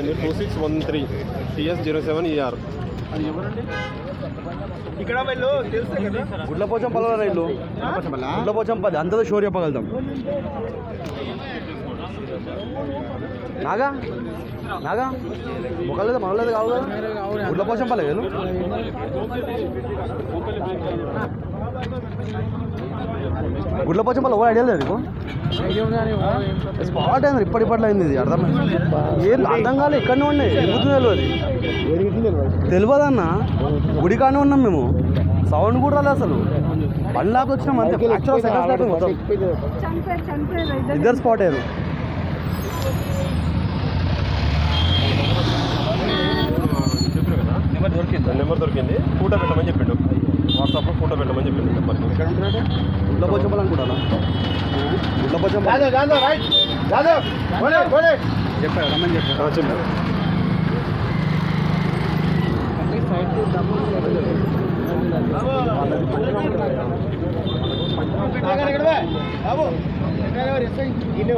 అండి two six one three TS zero seven ER ఇక్కడ వీళ్ళు తెలుసే కదా గుడ్లపోచం పల్లె ఇల్లు గుడ్లపోచం పల్లి అంతతో షోర్ చెప్పగలుగుతాం నాగా నాగా మొక్కలేదు మొక్కలేదు కావు కదా గుడ్లపోచం పల్లె వీళ్ళు గుడ్లపోచం పల్లె ఎవరు ఐడియా లేదు నీకు స్పాట్ అయింది ఇప్పటి ఇప్పట్లో అయింది ఇది అర్థం ఏం అర్థం కాలేదు ఇక్కడనే ఉండే ఎందుకు తెలియదు తెలియదన్న గుడి కానే ఉన్నాం మేము సౌండ్ కూడా రాలేదు అసలు బండ్లాకి వచ్చినాం అంతే ఫ్రాక్చర్ సెకండ్ స్టార్ట్ మొత్తం చనిపోయారు చనిపోయారు ఇద్దరు ఇద్దరు స్పాట్ అయ్యారు చెప్పారు కదా నెంబర్ దొరికింది నెంబర్ దొరికింది ఫోటో పెట్టమని చెప్పిండు వాట్సాప్లో ఫోటో పెట్టమని చెప్పిండు నెంబర్ గుడ్ల పోచంపల్ అనుకుంటానా గుడ్ల పోచంపల్ జాదవ్ జాదవ్ రైట్ జాదవ్ బోలే బోలే చెప్పాడు రమ్మని చెప్పాడు చెప్పారు బాబు ఇన్నే